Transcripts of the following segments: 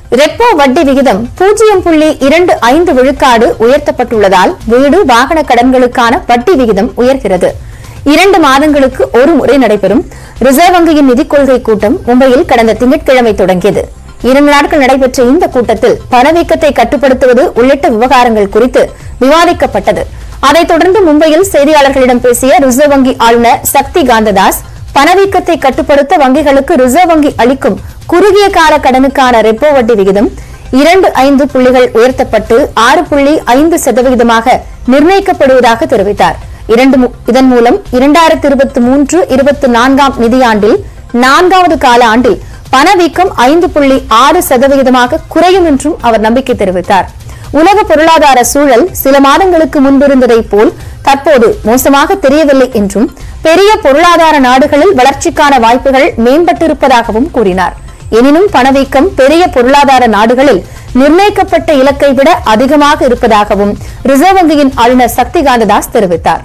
Repo வட்டி விகிதம் பூஜ்ஜியம் புள்ளி இரண்டு ஐந்து விழுக்காடு உயர்த்தப்பட்டுள்ளதால் வீடு வாகன கடன்களுக்கான வட்டி விகிதம் உயர்கிறது இரண்டு மாதங்களுக்கு ஒரு முறை நடைபெறும் ரிசர்வ் வங்கியின் நிதிக் கொள்கை கூட்டம் மும்பையில் கடந்த திங்கட்கிழமை தொடங்கியது இரண்டு நாட்கள் நடைபெற்ற இந்த கூட்டத்தில் பணவீக்கத்தை கட்டுப்படுத்துவது உள்ளிட்ட விவகாரங்கள் குறித்து விவாதிக்கப்பட்டது அதைத் தொடர்ந்து மும்பையில் செய்தியாளர்களிடம் பேசிய ரிசர்வ் வங்கி ஆளுநர் சக்தி காந்ததாஸ் பணவீக்கத்தை கட்டுப்படுத்த வங்கிகளுக்கு ரிசர்வ் வங்கி அளிக்கும் குறுகிய கால கடனுக்கான ரெப்போ வட்டி விகிதம் இரண்டு ஐந்து புள்ளிகள் உயர்த்தப்பட்டு ஆறு புள்ளி ஐந்து சதவிகிதமாக நிர்ணயிக்கப்படுவதாக தெரிவித்தார் இரண்டு மு- இதன் மூலம் இரண்டாயிரத்தி இருபத்தி மூன்று இருபத்தி நான்காம் நிதியாண்டில் நான்காவது கால ஆண்டில் பணவீக்கம் ஐந்து புள்ளி ஆறு சதவிகிதமாக குறையும் என்றும் அவர் நம்பிக்கை தெரிவித்தார் உலக பொருளாதார சூழல் சில மாதங்களுக்கு முன்பிருந்ததைப் போல் தற்போது மோசமாக தெரியவில்லை என்றும் பெரிய பொருளாதார நாடுகளில் வளர்ச்சிக்கான வாய்ப்புகள் மேம்பட்டிருப்பதாகவும் கூறினார் எனினும் பணவீக்கம் பெரிய பொருளாதார நாடுகளில் நிர்ணயிக்கப்பட்ட இலக்கை விட அதிகமாக இருப்பதாகவும் ரிசர்வ் வங்கியின் ஆளுநர் சக்தி காந்ததாஸ் தெரிவித்தார்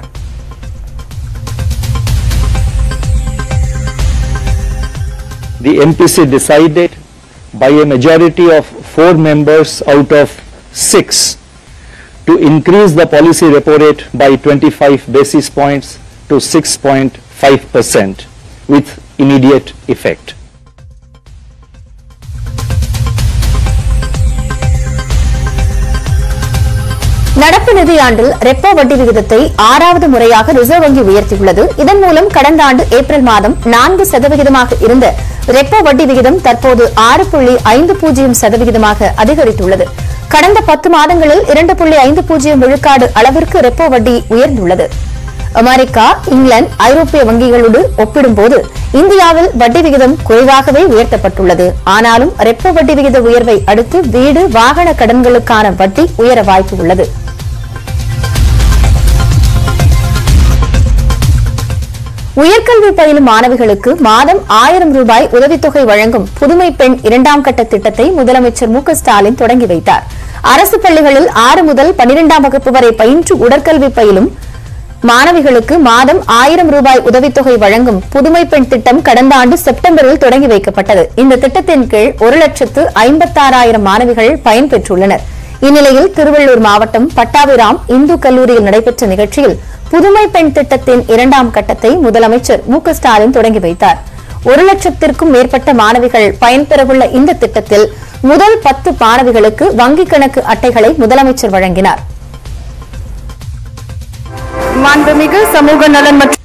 the MPC decided by a majority of four members out of six to increase the policy repo rate by 25 basis points to 6.5 percent with immediate effect. நடப்பு நிதியாண்டில் ரெப்போ வட்டி விகிதத்தை ஆறாவது முறையாக ரிசர்வ் வங்கி உயர்த்தியுள்ளது இதன் மூலம் கடந்த ஆண்டு ஏப்ரல் மாதம் நான்கு சதவிகிதமாக இருந்த ரெப்போ வட்டி விகிதம் தற்போது ஆறு புள்ளி ஐந்து பூஜ்ஜியம் சதவிகிதமாக அதிகரித்துள்ளது கடந்த பத்து மாதங்களில் இரண்டு புள்ளி ஐந்து பூஜ்ஜியம் விழுக்காடு அளவிற்கு ரெப்போ வட்டி உயர்ந்துள்ளது அமெரிக்கா இங்கிலாந்து ஐரோப்பிய வங்கிகளோடு ஒப்பிடும்போது இந்தியாவில் வட்டி விகிதம் குறைவாகவே உயர்த்தப்பட்டுள்ளது ஆனாலும் ரெப்போ வட்டி விகித உயர்வை அடுத்து வீடு வாகன கடன்களுக்கான வட்டி உயர வாய்ப்பு உள்ளது உயர்கல்வி பயிலும் மாணவிகளுக்கு மாதம் ஆயிரம் ரூபாய் உதவித்தொகை வழங்கும் புதுமை பெண் இரண்டாம் கட்ட திட்டத்தை முதலமைச்சர் மு க ஸ்டாலின் தொடங்கி வைத்தார் அரசு பள்ளிகளில் ஆறு முதல் பனிரெண்டாம் வகுப்பு வரை பயின்று உடற்கல்வி பயிலும் மாணவிகளுக்கு மாதம் ஆயிரம் ரூபாய் உதவித்தொகை வழங்கும் புதுமை பெண் திட்டம் கடந்த ஆண்டு செப்டம்பரில் தொடங்கி வைக்கப்பட்டது இந்த திட்டத்தின் கீழ் ஒரு லட்சத்து ஐம்பத்தாறாயிரம் மாணவிகள் பயன்பெற்றுள்ளனர் இந்நிலையில் திருவள்ளூர் மாவட்டம் பட்டாபிராம் இந்து கல்லூரியில் நடைபெற்ற நிகழ்ச்சியில் புதுமை பெண் திட்டத்தின் இரண்டாம் கட்டத்தை முதலமைச்சர் மு க ஸ்டாலின் தொடங்கி வைத்தார் ஒரு லட்சத்திற்கும் மேற்பட்ட மாணவிகள் பயன்பெறவுள்ள இந்த திட்டத்தில் முதல் பத்து மாணவிகளுக்கு வங்கிக் கணக்கு அட்டைகளை முதலமைச்சர் வழங்கினார் மாண்புமிகு சமூக நலன் மற்றும்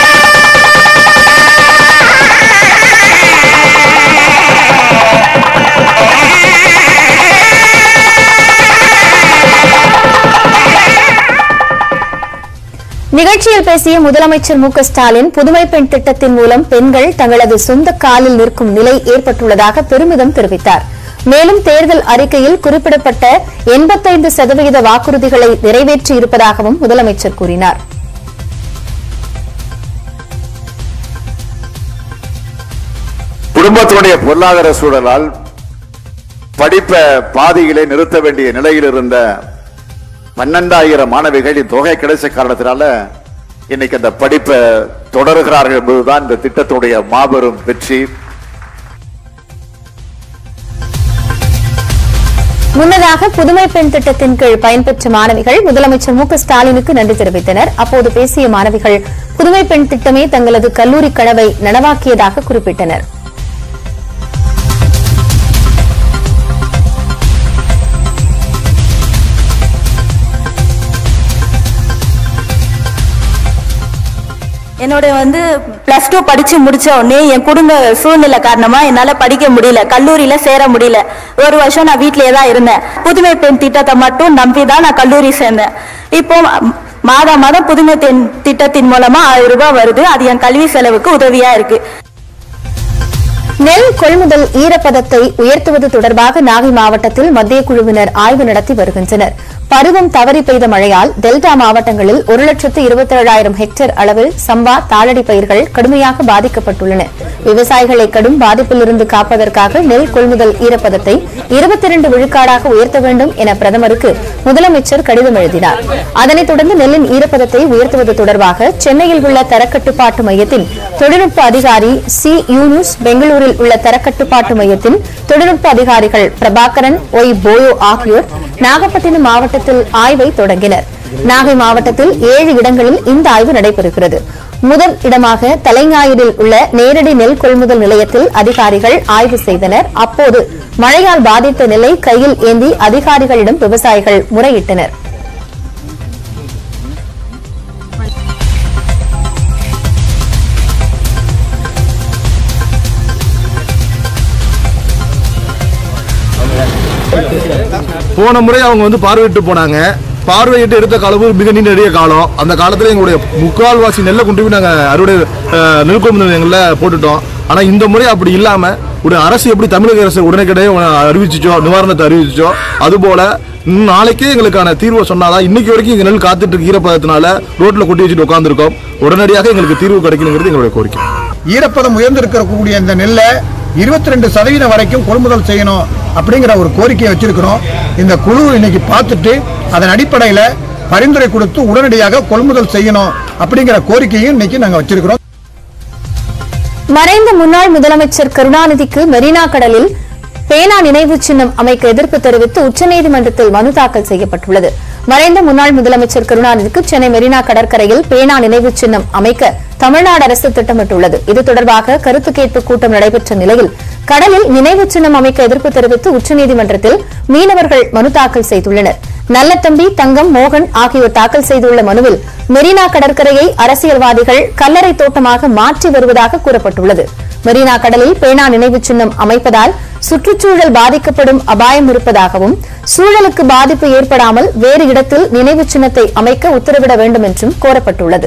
நிகழ்ச்சியில் பேசிய முதலமைச்சர் மு க ஸ்டாலின் புதுமை பெண் திட்டத்தின் மூலம் பெண்கள் தங்களது சொந்த காலில் நிற்கும் நிலை ஏற்பட்டுள்ளதாக பெருமிதம் தெரிவித்தார் மேலும் தேர்தல் அறிக்கையில் குறிப்பிடப்பட்ட எண்பத்தைந்து சதவிகித வாக்குறுதிகளை நிறைவேற்றியிருப்பதாகவும் முதலமைச்சர் கூறினார் குடும்பத்தினுடைய பொருளாதார சூழலால் படிப்பை பாதியிலே நிறுத்த வேண்டிய நிலையில் இருந்த பன்னெண்டாயிரம் மாணவிகள் இத்தொகை கிடைச்ச காரணத்தினால இன்னைக்கு அந்த படிப்பை தொடர்கிறார்கள் என்பதுதான் இந்த திட்டத்துடைய மாபெரும் வெற்றி முன்னதாக புதுமை பெண் திட்டத்தின் கீழ் பயன்பெற்ற மாணவிகள் முதலமைச்சர் மு க ஸ்டாலினுக்கு நன்றி தெரிவித்தனர் அப்போது பேசிய மாணவிகள் புதுமை பெண் திட்டமே தங்களது கல்லூரி கனவை நனவாக்கியதாக குறிப்பிட்டனர் என்னோட வந்து பிளஸ் டூ படிச்சு முடிச்ச உடனே என் குடும்ப சூழ்நிலை காரணமா என்னால படிக்க முடியல கல்லூரியில சேர முடியல ஒரு வருஷம் நான் வீட்டிலேயே தான் இருந்தேன் புதுமை பெண் திட்டத்தை மட்டும் நம்பி தான் நான் கல்லூரி சேர்ந்தேன் இப்போ ம், மாதம் மாதம் புதுமை பெண் திட்டத்தின் மூலமா ஆயிரம் ரூபாய் வருது அது என் கல்வி செலவுக்கு உதவியா இருக்கு நெல் கொள்முதல் ஈரப்பதத்தை உயர்த்துவது தொடர்பாக நாகை மாவட்டத்தில் மத்திய குழுவினர் ஆய்வு நடத்தி வருகின்றனர் பருவம் தவறி பெய்த மழையால் டெல்டா மாவட்டங்களில் ஒரு லட்சத்து இருபத்தி ஏழாயிரம் ஹெக்டேர் அளவில் சம்பா தாளடி பயிர்கள் கடுமையாக பாதிக்கப்பட்டுள்ளன விவசாயிகளை கடும் பாதிப்பிலிருந்து காப்பதற்காக நெல் கொள்முதல் ஈரப்பதத்தை இருபத்தி இரண்டு விழுக்காடாக உயர்த்த வேண்டும் என பிரதமருக்கு முதலமைச்சர் கடிதம் எழுதினார் அதனைத் தொடர்ந்து நெல்லின் ஈரப்பதத்தை உயர்த்துவது தொடர்பாக சென்னையில் உள்ள தரக்கட்டுப்பாட்டு மையத்தின் தொழில்நுட்ப அதிகாரி சி யூனுஸ் பெங்களூரு கல்லூரில் உள்ள தரக்கட்டுப்பாட்டு மையத்தின் தொழில்நுட்ப அதிகாரிகள் பிரபாகரன் ஒய் போயோ ஆகியோர் நாகப்பட்டினம் மாவட்டத்தில் ஆய்வை தொடங்கினர் நாகை மாவட்டத்தில் ஏழு இடங்களில் இந்த ஆய்வு நடைபெறுகிறது முதல் இடமாக தலைஞாயிறில் உள்ள நேரடி நெல் கொள்முதல் நிலையத்தில் அதிகாரிகள் ஆய்வு செய்தனர் அப்போது மழையால் பாதித்த நெல்லை கையில் ஏந்தி அதிகாரிகளிடம் விவசாயிகள் முறையிட்டனர் போன முறை அவங்க வந்து பார்வையிட்டு போனாங்க பார்வையிட்டு எடுத்த காலமும் மிக நீண்ட நெடிய காலம் அந்த காலத்துல எங்களுடைய முக்கால்வாசி நெல்லை கொண்டு போய் நாங்கள் அறுவடை அஹ், நெல் கொள்முதல் நிலையங்களில் போட்டுட்டோம் ஆனால் இந்த முறை அப்படி இல்லாமல் ஒரு அரசு எப்படி தமிழக அரசு உடனடியே அறிவிச்சிச்சோ நிவாரணத்தை அறிவிச்சிச்சோ அதுபோல இன்னும் நாளைக்கே எங்களுக்கான தீர்வை சொன்னாதான் இன்னைக்கு வரைக்கும் இங்க நெல் காத்துட்டு இருக்க ஈரப்பதத்தினால ரோட்ல கொட்டி வச்சுட்டு உட்காந்துருக்கோம் உடனடியாக எங்களுக்கு தீர்வு கிடைக்கணுங்கிறது எங்களுடைய கோரிக்கை ஈரப்பதம் உயர்ந்திருக்கக்கூடிய இந்த நெல்லை இருபத்தி ரெண்டு சதவீதம் வரைக்கும் கொள்முதல் செய்யணும் அப்படிங்கிற ஒரு கோரிக்கையை வச்சிருக்கிறோம் இந்த குழு இன்னைக்கு பார்த்துட்டு அதன் அடிப்படையில் பரிந்துரை கொடுத்து உடனடியாக கொள்முதல் செய்யணும் அப்படிங்கிற கோரிக்கையும் இன்னைக்கு நாங்கள் வச்சிருக்கிறோம் மறைந்த முன்னாள் முதலமைச்சர் கருணாநிதிக்கு மெரினா கடலில் பேனா நினைவு சின்னம் அமைக்க எதிர்ப்பு தெரிவித்து உச்சநீதிமன்றத்தில் மனு தாக்கல் செய்யப்பட்டுள்ளது மறைந்த முன்னாள் முதலமைச்சர் கருணாநிதிக்கு சென்னை மெரினா கடற்கரையில் பேனா நினைவு சின்னம் அமைக்க தமிழ்நாடு அரசு திட்டமிட்டுள்ளது இது தொடர்பாக கருத்து கேட்பு கூட்டம் நடைபெற்ற நிலையில் கடலில் நினைவு சின்னம் அமைக்க எதிர்ப்பு தெரிவித்து உச்சநீதிமன்றத்தில் மீனவர்கள் மனு தாக்கல் செய்துள்ளனர் நல்லத்தம்பி தங்கம் மோகன் ஆகியோர் தாக்கல் செய்துள்ள மனுவில் மெரினா கடற்கரையை அரசியல்வாதிகள் கல்லறை தோட்டமாக மாற்றி வருவதாக கூறப்பட்டுள்ளது மெரினா கடலில் பேனா நினைவு சின்னம் அமைப்பதால் சுற்றுச்சூழல் பாதிக்கப்படும் அபாயம் இருப்பதாகவும் சூழலுக்கு பாதிப்பு ஏற்படாமல் வேறு இடத்தில் நினைவு சின்னத்தை அமைக்க உத்தரவிட வேண்டும் என்றும் கோரப்பட்டுள்ளது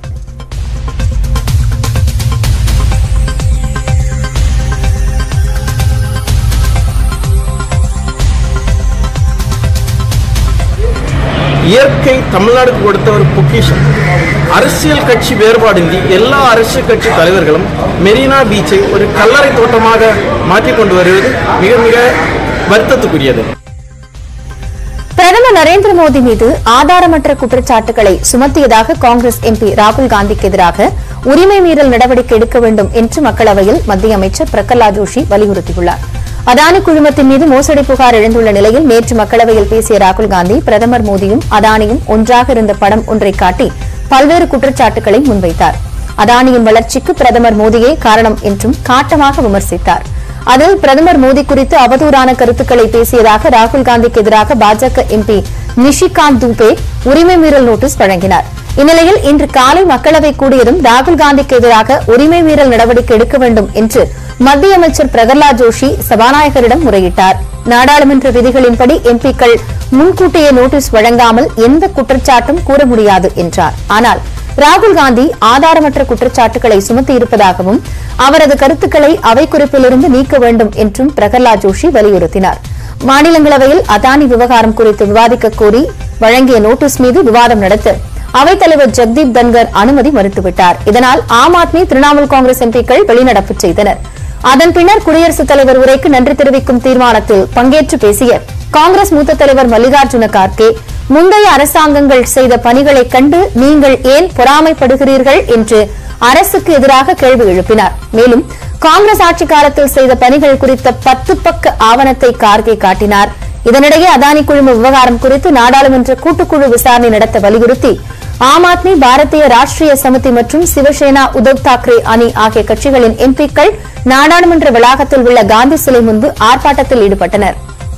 இயற்கை தமிழ்நாடுக்கு கொடுத்த ஒரு பொக்கிஷம் அரசியல் கட்சி வேறுபாடின்றி எல்லா அரசியல் கட்சி தலைவர்களும் மெரினா பீச்சை ஒரு கல்லறை தோட்டமாக மாற்றிக் கொண்டு வருவது மிக மிக வருத்தத்துக்குரியது பிரதமர் நரேந்திர மோடி மீது ஆதாரமற்ற குற்றச்சாட்டுகளை சுமத்தியதாக காங்கிரஸ் எம்பி ராகுல் காந்திக்கு எதிராக உரிமை மீறல் நடவடிக்கை எடுக்க வேண்டும் என்று மக்களவையில் மத்திய அமைச்சர் பிரகலாத் ஜோஷி வலியுறுத்தியுள்ளார் அதானி குழுமத்தின் மீது மோசடி புகார் எழுந்துள்ள நிலையில் நேற்று மக்களவையில் பேசிய ராகுல் காந்தி பிரதமர் மோடியும் அதானியும் ஒன்றாக இருந்த படம் ஒன்றை காட்டி பல்வேறு குற்றச்சாட்டுகளை முன்வைத்தார் அதானியின் வளர்ச்சிக்கு பிரதமர் மோடியே காரணம் என்றும் காட்டமாக விமர்சித்தார் அதில் பிரதமர் மோடி குறித்து அவதூறான கருத்துக்களை பேசியதாக ராகுல் காந்திக்கு எதிராக பாஜக எம்பி நிஷிகாந்த் தூபே உரிமை மீறல் நோட்டீஸ் வழங்கினார் இந்நிலையில் இன்று காலை மக்களவை கூடியதும் ராகுல் காந்திக்கு எதிராக உரிமை மீறல் நடவடிக்கை எடுக்க வேண்டும் என்று மத்திய அமைச்சர் பிரகலாத் ஜோஷி சபாநாயகரிடம் முறையிட்டார் நாடாளுமன்ற விதிகளின்படி எம்பிக்கள் முன்கூட்டியே நோட்டீஸ் வழங்காமல் எந்த குற்றச்சாட்டும் கூற முடியாது என்றார் ஆனால் ராகுல் காந்தி ஆதாரமற்ற குற்றச்சாட்டுகளை சுமத்தியிருப்பதாகவும் அவரது கருத்துக்களை அவை குறிப்பிலிருந்து நீக்க வேண்டும் என்றும் பிரகலாத் ஜோஷி வலியுறுத்தினார் மாநிலங்களவையில் அதானி விவகாரம் குறித்து விவாதிக்க கோரி வழங்கிய நோட்டீஸ் மீது விவாதம் நடத்த அவைத்தலைவர் ஜெக்தீப் தன்கர் அனுமதி மறுத்துவிட்டார் இதனால் ஆம் ஆத்மி திரிணாமுல் காங்கிரஸ் எம்பிக்கள் வெளிநடப்பு செய்தனர் அதன் பின்னர் குடியரசுத் தலைவர் உரைக்கு நன்றி தெரிவிக்கும் தீர்மானத்தில் பங்கேற்று பேசிய காங்கிரஸ் மூத்த தலைவர் மல்லிகார்ஜுன கார்கே முந்தைய அரசாங்கங்கள் செய்த பணிகளைக் கண்டு நீங்கள் ஏன் பொறாமைப்படுகிறீர்கள் என்று அரசுக்கு எதிராக கேள்வி எழுப்பினார் மேலும் காங்கிரஸ் ஆட்சி காலத்தில் செய்த பணிகள் குறித்த பத்து பக்க ஆவணத்தை கார்கே காட்டினார் இதனிடையே அதானி குழும விவகாரம் குறித்து நாடாளுமன்ற கூட்டுக்குழு விசாரணை நடத்த வலியுறுத்தி ஆம் ஆத்மி பாரதிய ராஷ்டிரிய சமிதி மற்றும் சிவசேனா உத்தவ் தாக்கரே அணி ஆகிய கட்சிகளின் எம்பிக்கள் நாடாளுமன்ற வளாகத்தில் உள்ள காந்தி சிலை முன்பு ஆர்ப்பாட்டத்தில் ஈடுபட்டனர்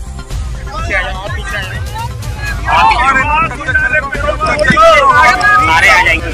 सारे आ जाएंगे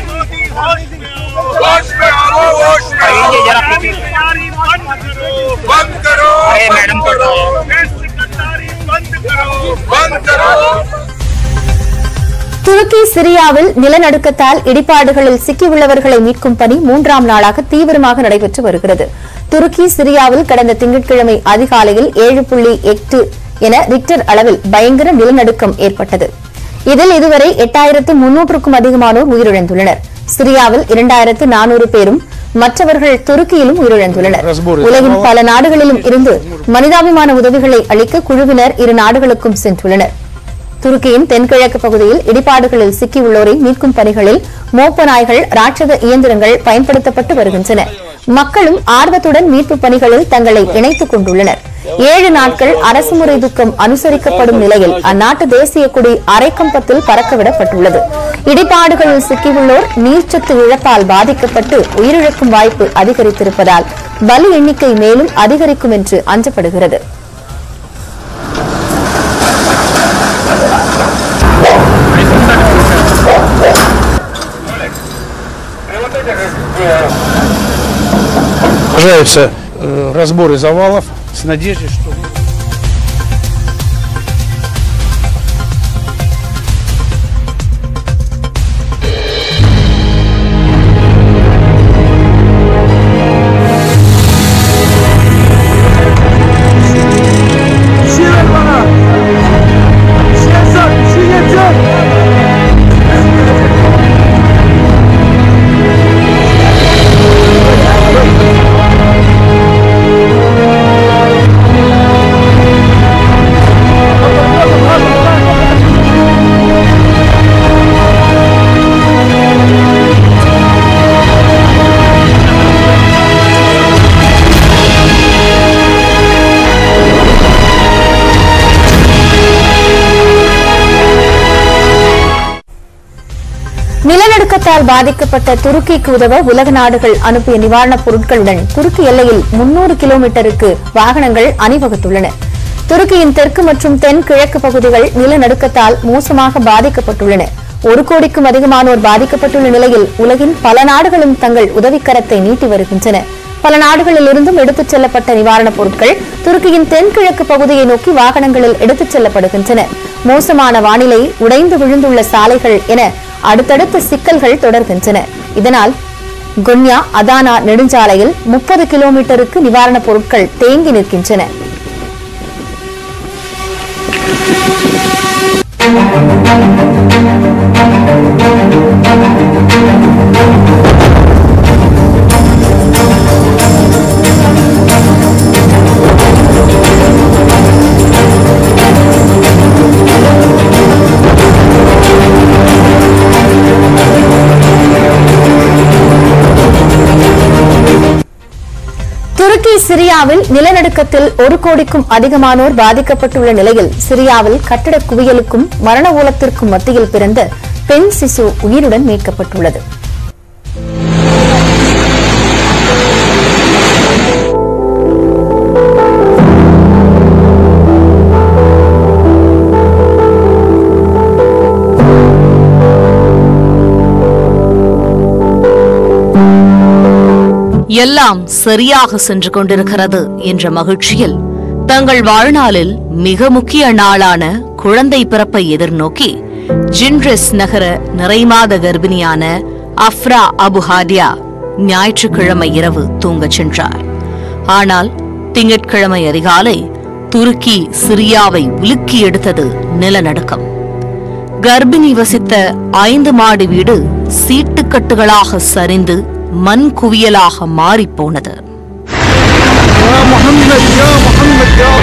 बंद करो अरे मैडम को तो बंद करो बंद करो துருக்கி சிரியாவில் நிலநடுக்கத்தால் இடிபாடுகளில் சிக்கியுள்ளவர்களை மீட்கும் பணி மூன்றாம் நாளாக தீவிரமாக நடைபெற்று வருகிறது துருக்கி சிரியாவில் கடந்த திங்கட்கிழமை அதிகாலையில் ஏழு புள்ளி எட்டு என ரிக்டர் அளவில் பயங்கர நிலநடுக்கம் ஏற்பட்டது இதில் இதுவரை எட்டாயிரத்து முன்னூற்றுக்கும் அதிகமானோர் உயிரிழந்துள்ளனர் சிரியாவில் இரண்டாயிரத்து நானூறு பேரும் மற்றவர்கள் துருக்கியிலும் உயிரிழந்துள்ளனர் உலகின் பல நாடுகளிலும் இருந்து மனிதாபிமான உதவிகளை அளிக்க குழுவினர் இரு நாடுகளுக்கும் சென்றுள்ளனர் துருக்கியின் தென்கிழக்கு பகுதியில் இடிபாடுகளில் சிக்கியுள்ளோரை மீட்கும் பணிகளில் மோப்ப நாய்கள் ராட்சத இயந்திரங்கள் பயன்படுத்தப்பட்டு வருகின்றன மக்களும் ஆர்வத்துடன் மீட்பு பணிகளில் தங்களை இணைத்துக் கொண்டுள்ளனர் ஏழு நாட்கள் அரசுமுறை துக்கம் அனுசரிக்கப்படும் நிலையில் அந்நாட்டு தேசிய கொடி அரைக்கம்பத்தில் பறக்கவிடப்பட்டுள்ளது இடிபாடுகளில் சிக்கியுள்ளோர் நீர்ச்சத்து இழப்பால் பாதிக்கப்பட்டு உயிரிழக்கும் வாய்ப்பு அதிகரித்திருப்பதால் பலி எண்ணிக்கை மேலும் அதிகரிக்கும் என்று அஞ்சப்படுகிறது Продолжаются э, разборы завалов с надеждой, что... நிலநடுக்கத்தால் பாதிக்கப்பட்ட துருக்கிக்கு உதவ உலக நாடுகள் அனுப்பிய நிவாரணப் பொருட்களுடன் துருக்கி எல்லையில் முன்னூறு கிலோமீட்டருக்கு வாகனங்கள் அணிவகுத்துள்ளன துருக்கியின் தெற்கு மற்றும் தென் கிழக்கு பகுதிகள் நிலநடுக்கத்தால் மோசமாக பாதிக்கப்பட்டுள்ளன ஒரு கோடிக்கும் அதிகமானோர் பாதிக்கப்பட்டுள்ள நிலையில் உலகின் பல நாடுகளும் தங்கள் உதவிக்கரத்தை நீட்டி வருகின்றன பல நாடுகளில் இருந்தும் எடுத்துச் செல்லப்பட்ட நிவாரணப் பொருட்கள் துருக்கியின் தென்கிழக்கு பகுதியை நோக்கி வாகனங்களில் எடுத்துச் செல்லப்படுகின்றன மோசமான வானிலை உடைந்து விழுந்துள்ள சாலைகள் என அடுத்தடுத்த சிக்கல்கள் தொடர்கின்றன இதனால் கொன்யா அதானா நெடுஞ்சாலையில் முப்பது கிலோமீட்டருக்கு நிவாரணப் பொருட்கள் தேங்கி நிற்கின்றன துருக்கி சிரியாவில் நிலநடுக்கத்தில் ஒரு கோடிக்கும் அதிகமானோர் பாதிக்கப்பட்டுள்ள நிலையில் சிரியாவில் கட்டட குவியலுக்கும் மரண ஓலத்திற்கும் மத்தியில் பிறந்த பெண் சிசு உயிருடன் மீட்கப்பட்டுள்ளது எல்லாம் சரியாக சென்று கொண்டிருக்கிறது என்ற மகிழ்ச்சியில் தங்கள் வாழ்நாளில் மிக முக்கிய நாளான குழந்தை பிறப்பை எதிர்நோக்கி ஜின்ட்ரெஸ் நகர நிறைமாத கர்ப்பிணியான அஃப்ரா அபுஹாடியா ஞாயிற்றுக்கிழமை இரவு தூங்கச் சென்றார் ஆனால் திங்கட்கிழமை அதிகாலை துருக்கி சிரியாவை உலுக்கி எடுத்தது நிலநடுக்கம் கர்ப்பிணி வசித்த ஐந்து மாடி வீடு சீட்டுக்கட்டுகளாக சரிந்து மண் குவியலாக மாறிப்போனது يا محمد يا محمد يا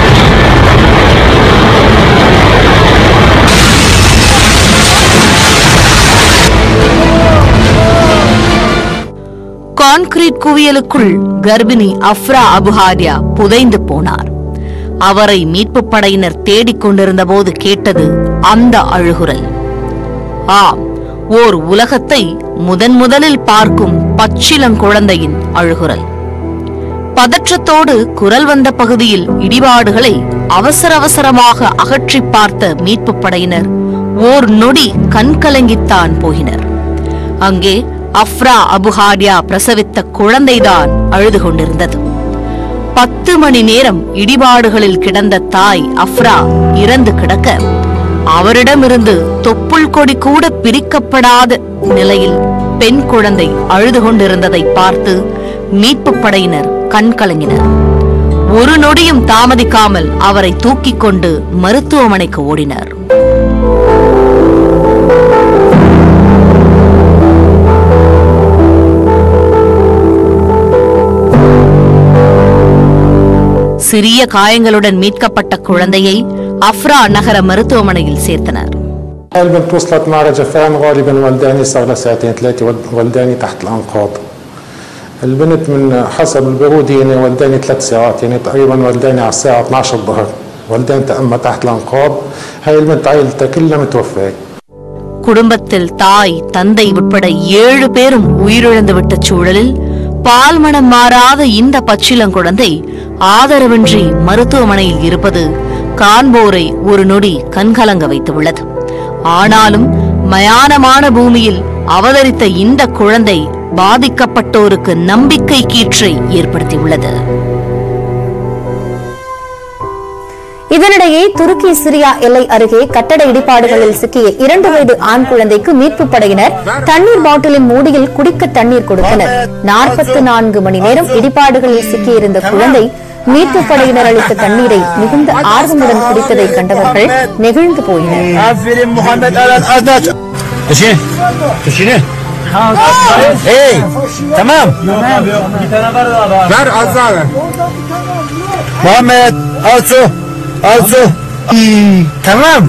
கான்கிரீட் குவியலுக்குள் கர்ப்பிணி அஃப்ரா அபுஹாரியா புதைந்து போனார் அவரை மீட்புப் படையினர் தேடிக் கொண்டிருந்த போது கேட்டது அந்த அழுகுரல் ஆம் ஓர் உலகத்தை முதன் முதலில் பார்க்கும் பச்சிளங்குழந்தையின் அழுகுரல் பதற்றத்தோடு குரல் வந்த பகுதியில் இடிபாடுகளை அவசர அவசரமாக அகற்றிப் பார்த்த மீட்புப் படையினர் ஓர் நொடி கண்கலங்கித்தான் போகினர் அங்கே அஃப்ரா அபுஹாடியா பிரசவித்த குழந்தைதான் அழுது கொண்டிருந்தது பத்து மணி நேரம் இடிபாடுகளில் கிடந்த தாய் அஃப்ரா இறந்து கிடக்க அவரிடமிருந்து தொப்புள் கொடி கூட பிரிக்கப்படாத நிலையில் பெண் குழந்தை அழுது கொண்டிருந்ததை பார்த்து மீட்புப் படையினர் கண்கலங்கினர் ஒரு நொடியும் தாமதிக்காமல் அவரை தூக்கிக் கொண்டு மருத்துவமனைக்கு ஓடினர் சிறிய காயங்களுடன் மீட்கப்பட்ட குழந்தையை அஃப்ரா நகர மருத்துவமனையில் சேர்த்தனர் البنت وصلت مع رجفان غالبا والداني صار لها ساعتين ثلاثة والداني تحت الأنقاض البنت من حسب البرود يعني ولداني ثلاث ساعات يعني تقريبا ولداني على الساعة 12 الظهر ولدان أما تحت الأنقاض هاي البنت عائلتها كلها متوفاة குடும்பத்தில் தாய் தந்தை உட்பட ஏழு பேரும் உயிரிழந்துவிட்ட சூழலில் பால்மணம் மாறாத இந்த பச்சிளங்குழந்தை ஆதரவின்றி மருத்துவமனையில் இருப்பது காண்போரை ஒரு நொடி கண்கலங்க வைத்துள்ளது ஆனாலும் மயானமான பூமியில் அவதரித்த இந்த குழந்தை பாதிக்கப்பட்டோருக்கு நம்பிக்கை கீற்றை ஏற்படுத்தியுள்ளது இதனிடையே துருக்கி சிரியா எல்லை அருகே கட்டட இடிபாடுகளில் சிக்கிய இரண்டு வயது ஆண் குழந்தைக்கு மீட்பு படையினர் தண்ணீர் பாட்டிலின் மூடியில் குடிக்க தண்ணீர் கொடுத்தனர் நாற்பத்தி நான்கு மணி நேரம் இடிபாடுகளில் சிக்கியிருந்த குழந்தை மீட்பு படையினர் அளித்த தண்ணீரை மிகுந்த ஆர்வமுடன் குடித்ததை கண்டவர்கள் நெகிழ்ந்து போயினர் عفرين محمد على الأزنج تشين تشين ايه تمام ver azar محمد alço alço tamam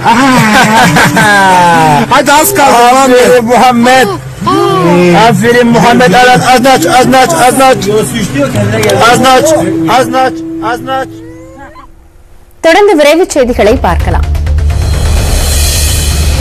hadi az kaldı aferin Muhammed aferin Muhammed على الأزنج أزنج أزنج أزنج أزنج أزنج தொடர்ந்து விரைவுச் செய்திகளை பார்க்கலாம்